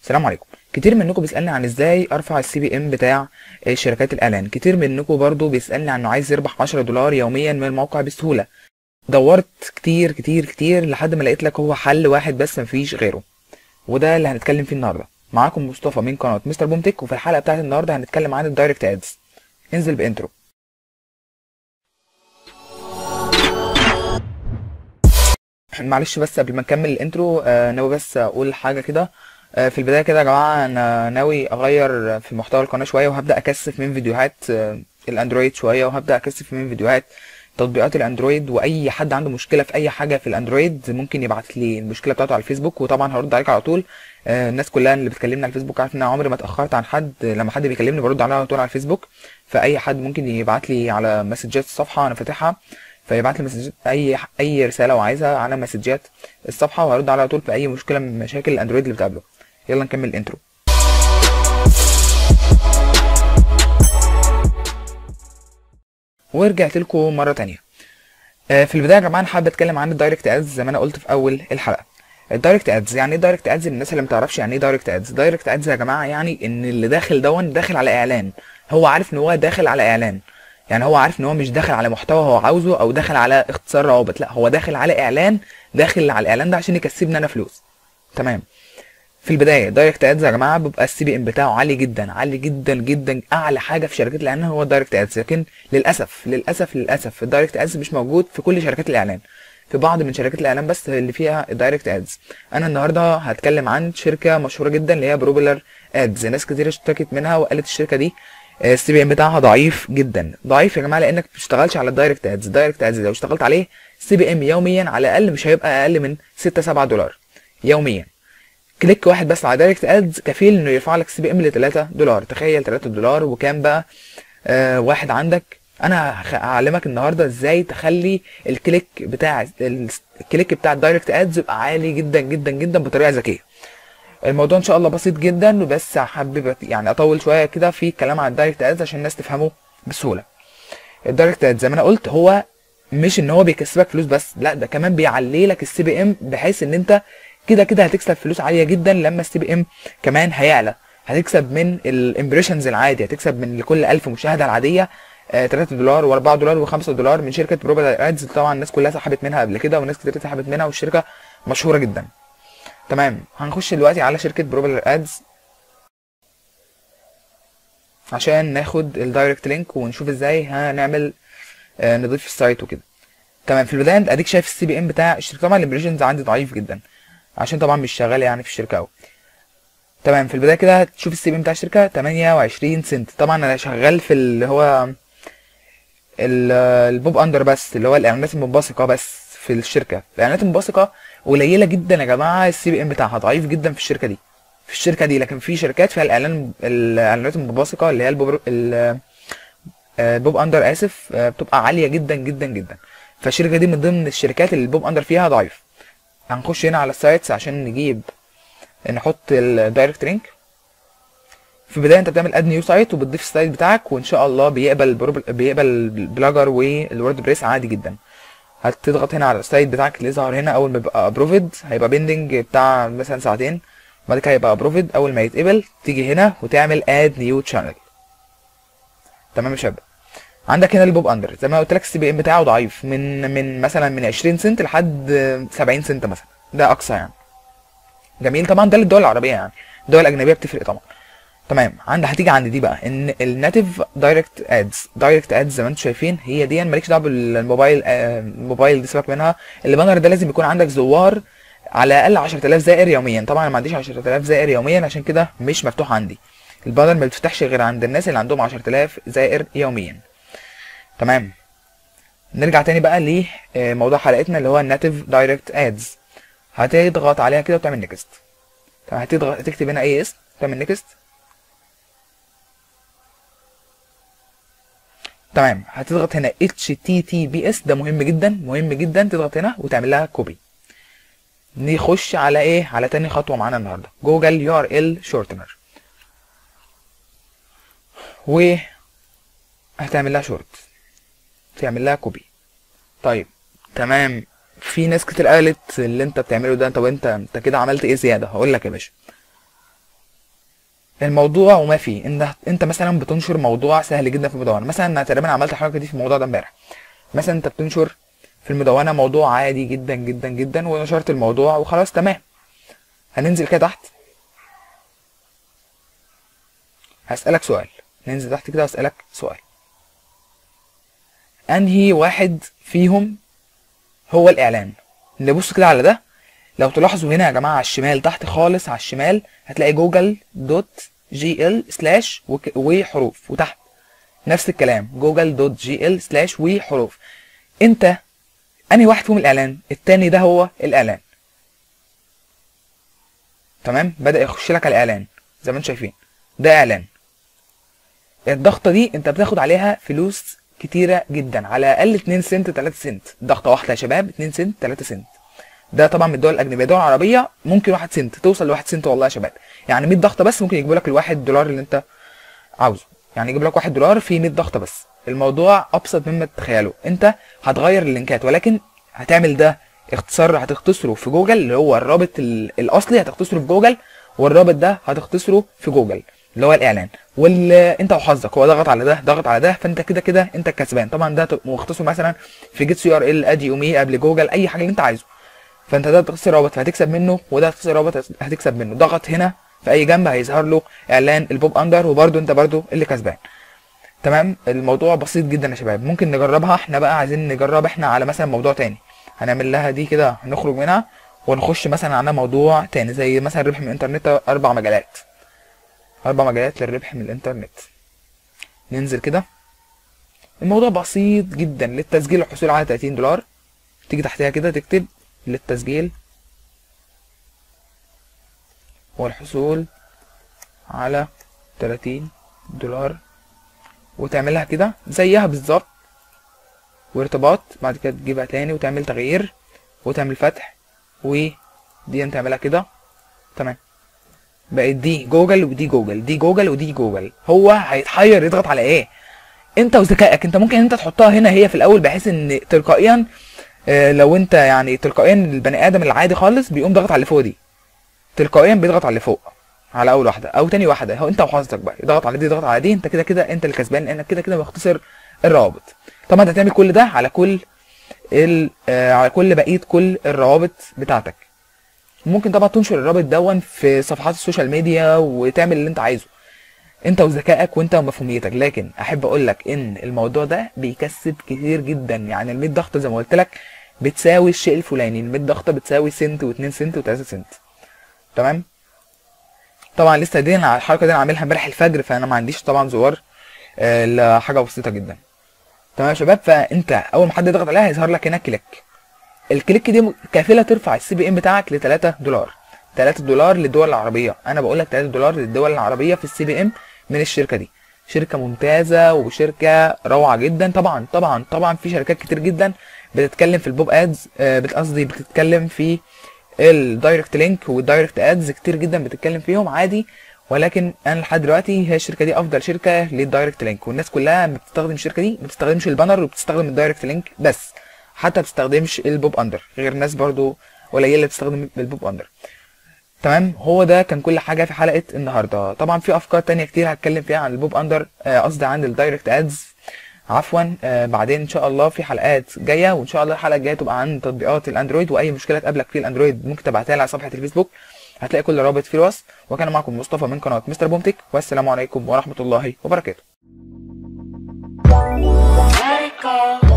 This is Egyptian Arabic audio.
السلام عليكم كتير منكم بيسالني عن ازاي ارفع السي بي ام بتاع شركات الاعلان كتير منكم برضو بيسالني عن انه عايز يربح 10 دولار يوميا من الموقع بسهوله دورت كتير كتير كتير لحد ما لقيت لك هو حل واحد بس مفيش غيره وده اللي هنتكلم فيه النهارده معاكم مصطفى من قناه مستر بومتك وفي الحلقه بتاعت النهارده هنتكلم عن الدايركت ادز انزل بانترو معلش بس قبل ما نكمل الانترو آه ناوي بس اقول حاجه كده آه في البدايه كده يا جماعه انا ناوي اغير في محتوى القناه شويه وهبدا اكثف من فيديوهات آه الاندرويد شويه وهبدا اكثف من فيديوهات تطبيقات الاندرويد واي حد عنده مشكله في اي حاجه في الاندرويد ممكن يبعت لي المشكله بتاعته على الفيسبوك وطبعا هرد عليك على طول آه الناس كلها اللي بتكلمني على الفيسبوك عارف ان انا عمري ما اتاخرت عن حد لما حد بيكلمني برد عليه على طول على الفيسبوك فاي حد ممكن يبعت لي على مسجات الصفحه انا فاتحها فيبعت لي مسجات اي اي رساله وعايزها على مسجات الصفحه وهرد على طول في اي مشكله من مشاكل الاندرويد اللي بتقابله يلا نكمل الانترو ورجعت لكم مره تانية في البدايه يا جماعه انا حابب اتكلم عن الدايركت ادز زي ما انا قلت في اول الحلقه الدايركت ادز يعني ايه دايركت ادز للناس اللي ما تعرفش يعني ايه دايركت ادز دايركت ادز يا جماعه يعني ان اللي داخل دون داخل على اعلان هو عارف ان هو داخل على اعلان يعني هو عارف ان هو مش داخل على محتوى هو عاوزه او داخل على اختصار روابط لا هو داخل على اعلان داخل على الاعلان ده عشان يكسبني انا فلوس تمام في البدايه دايركت ادز يا جماعه بيبقى السي بي ام بتاعه عالي جدا عالي جدا جدا اعلى حاجه في شركات الاعلان هو الدايركت ادز لكن للاسف للاسف للاسف الدايركت ادز مش موجود في كل شركات الاعلان في بعض من شركات الاعلان بس اللي فيها الدايركت ادز انا النهارده هتكلم عن شركه مشهوره جدا اللي هي بروبلر ادز ناس كتير اشتكت منها وقالت الشركه دي السي بي ام بتاعها ضعيف جدا ضعيف يا جماعه لانك ما بتشتغلش على الدايركت ادز الدايركت ادز لو اشتغلت عليه السي بي ام يوميا على الاقل مش هيبقى اقل من 6 7 دولار يوميا كليك واحد بس على دايركت ادز كفيل انه يرفع لك سي بي ام ل 3 دولار تخيل 3 دولار وكام بقى آه واحد عندك انا هعلمك النهارده ازاي تخلي الكليك بتاع الكليك بتاع الدايركت ادز يبقى عالي جدا جدا جدا بطريقه ذكيه الموضوع ان شاء الله بسيط جدا بس حابب يعني اطول شويه كده في الكلام عن الدايركت ادز عشان الناس تفهمه بسهوله الدايركت ادز زي ما انا قلت هو مش ان هو بيكسبك فلوس بس لا ده كمان بيعلي لك السي بي ام بحيث ان انت كده كده هتكسب فلوس عاليه جدا لما السي بي ام كمان هيعلى هتكسب من الامبريشنز العادي هتكسب من لكل 1000 مشاهده العاديه 3 دولار و4 دولار و5 دولار من شركه بروبلر ادز طبعا الناس كلها سحبت منها قبل كده وناس كتير سحبت منها والشركه مشهوره جدا تمام هنخش دلوقتي على شركه بروبلر ادز عشان ناخد الدايركت لينك ونشوف ازاي هنعمل آه نضيف السايت وكده تمام في البدايه انت اديك شايف السي بي ام بتاع الشركه طبعا الامبريشنز عندي ضعيف جدا عشان طبعا مش شغال يعني في الشركه قوي تمام في البدايه كده هتشوف السي بي ام بتاع الشركه 28 سنت طبعا انا شغال في اللي هو البوب اندر بس اللي هو الاعلانات المنبثقه بس في الشركه الاعلانات المنبثقه قليله جدا يا جماعه السي بي ام بتاعها ضعيف جدا في الشركه دي في الشركه دي لكن في شركات فيها الاعلان الاعلانات المنبثقه اللي هي البوب البوب اندر اسف بتبقى عاليه جدا جدا جدا فالشركه دي من ضمن الشركات اللي البوب اندر فيها ضعيف هنخش هنا على السايتس عشان نجيب نحط الدايركت لينك في البدايه انت بتعمل اد نيو سايت وبتضيف السايت بتاعك وان شاء الله بيقبل بيقبل البلاجر والورد بريس عادي جدا هتضغط هنا على السايت بتاعك اللي يظهر هنا اول ما يبقى ابروفد هيبقى بيندنج بتاع مثلا ساعتين بعد كده هيبقى ابروفد اول ما يتقبل تيجي هنا وتعمل اد نيو شانل تمام يا شباب عندك هنا البوب اندر زي ما قلت لك السي بي ام بتاعه ضعيف من من مثلا من 20 سنت لحد 70 سنت مثلا ده اقصى يعني جميل طبعا ده للدول العربيه يعني الدول الاجنبيه بتفرق طبعا تمام عند هتيجي عند دي بقى ان الناتيف دايركت ادز دايركت ادز زي ما انتم شايفين هي دي مالكش دعوه بالموبايل آه الموبايل دي سيبك منها البانر ده لازم يكون عندك زوار على الاقل 10000 زائر يوميا طبعا انا ما عنديش 10000 زائر يوميا عشان كده مش مفتوح عندي البانر ما بيفتحش غير عند الناس اللي عندهم 10000 زائر يوميا تمام نرجع تاني بقى لموضوع حلقتنا اللي هو الناتيف دايركت ادز هتضغط عليها كده وتعمل نيكست هتضغط هتكتب هنا اي اسم تعمل نيكست تمام هتضغط هنا HTTPS ده مهم جدا مهم جدا تضغط هنا وتعمل لها كوبي نخش على ايه على تاني خطوه معانا النهارده جوجل يو ار ال شورتنر و هتعمل لها شورت تعمل لها كوبي طيب تمام في ناس كتير قالت اللي انت بتعمله ده انت وانت انت كده عملت ايه زياده هقول لك يا باشا الموضوع وما فيه ان انت مثلا بتنشر موضوع سهل جدا في المدونه مثلا انا تقريبا عملت الحركه دي في الموضوع ده امبارح مثلا انت بتنشر في المدونه موضوع عادي جدا جدا جدا ونشرت الموضوع وخلاص تمام هننزل كده تحت هسألك سؤال ننزل تحت كده واسألك سؤال انهي واحد فيهم هو الاعلان نبص كده على ده لو تلاحظوا هنا يا جماعه على الشمال تحت خالص على الشمال هتلاقي جوجل دوت جي ال سلاش وحروف وتحت نفس الكلام جوجل دوت جي ال سلاش وحروف انت انهي واحد فيهم الاعلان التاني ده هو الاعلان تمام بدا يخش لك على الاعلان زي ما انتم شايفين ده اعلان الضغطه دي انت بتاخد عليها فلوس كتيره جدا على الاقل 2 سنت 3 سنت ضغطه واحده يا شباب 2 سنت 3 سنت ده طبعا من الدول الاجنبيه الدول العربيه ممكن 1 سنت توصل ل 1 سنت والله يا شباب يعني 100 ضغطه بس ممكن يجيبوا لك ال 1 دولار اللي انت عاوزه يعني يجيب لك 1 دولار في 100 ضغطه بس الموضوع ابسط مما تتخيلوا انت هتغير اللينكات ولكن هتعمل ده اختصار هتختصره في جوجل اللي هو الرابط الاصلي هتختصره في جوجل والرابط ده هتختصره في جوجل اللي هو الاعلان واللي انت وحظك هو ضغط على ده ضغط على ده فانت كده كده انت الكسبان طبعا ده مختصر مثلا في جيت سي ار ال ادي يومي قبل جوجل اي حاجه اللي انت عايزه فانت ده تختصر رابط فهتكسب منه وده تختصر رابط هتكسب منه ضغط هنا في اي جنب هيظهر له اعلان البوب اندر وبرده انت برده اللي كسبان تمام الموضوع بسيط جدا يا شباب ممكن نجربها احنا بقى عايزين نجرب احنا على مثلا موضوع تاني هنعمل لها دي كده نخرج منها ونخش مثلا على موضوع تاني زي مثلا ربح من الانترنت اربع مجالات اربع مجالات للربح من الانترنت ننزل كده الموضوع بسيط جدا للتسجيل والحصول على 30 دولار تيجي تحتها كده تكتب للتسجيل والحصول على 30 دولار وتعملها كده زيها بالظبط وارتباط بعد كده تجيبها تاني وتعمل تغيير وتعمل فتح ودي انت تعملها كده تمام بقت دي جوجل ودي جوجل دي جوجل ودي جوجل هو هيتحير يضغط على ايه انت وذكائك انت ممكن انت تحطها هنا هي في الاول بحيث ان تلقائيا اه لو انت يعني تلقائيا البني ادم العادي خالص بيقوم ضغط على اللي فوق دي تلقائيا بيضغط على اللي فوق على اول واحده او تاني واحده هو انت وحظك بقى يضغط على دي يضغط على دي انت كده كده انت اللي كسبان لانك كده كده مختصر الروابط طبعا انت هتعمل كل ده على كل ال آه على كل بقيه كل الروابط بتاعتك ممكن طبعا تنشر الرابط دون في صفحات السوشيال ميديا وتعمل اللي انت عايزه انت وذكائك وانت ومفهوميتك لكن احب اقول لك ان الموضوع ده بيكسب كتير جدا يعني ال 100 ضغطه زي ما قلت لك بتساوي الشيء الفلاني ال 100 ضغطه بتساوي سنت و2 سنت و3 سنت تمام طبعا لسه دي على الحركه دي انا عاملها امبارح الفجر فانا ما عنديش طبعا زوار آه حاجه بسيطه جدا تمام يا شباب فانت اول ما حد يضغط عليها هيظهر لك هنا كليك الكليك دي كافله ترفع السي بي ام بتاعك ل 3 دولار 3 دولار للدول العربيه انا بقول لك 3 دولار للدول العربيه في السي بي ام من الشركه دي شركه ممتازه وشركه روعه جدا طبعا طبعا طبعا في شركات كتير جدا بتتكلم في البوب ادز قصدي بتتكلم في الدايركت لينك والدايركت ادز كتير جدا بتتكلم فيهم عادي ولكن انا لحد دلوقتي هي الشركه دي افضل شركه للدايركت لينك والناس كلها بتستخدم الشركه دي ما بتستخدمش البانر وبتستخدم الدايركت لينك بس حتى بتستخدمش البوب اندر غير ناس برضو قليله اللي بتستخدم البوب اندر تمام هو ده كان كل حاجه في حلقه النهارده طبعا في افكار تانية كتير هتكلم فيها عن البوب اندر قصدي عن الدايركت ادز عفوا آه بعدين ان شاء الله في حلقات جايه وان شاء الله الحلقه الجايه تبقى عن تطبيقات الاندرويد واي مشكله تقابلك في الاندرويد ممكن تبعتها لي على صفحه الفيسبوك هتلاقي كل الروابط في الوصف وكان معكم مصطفى من قناه مستر بومتك والسلام عليكم ورحمه الله وبركاته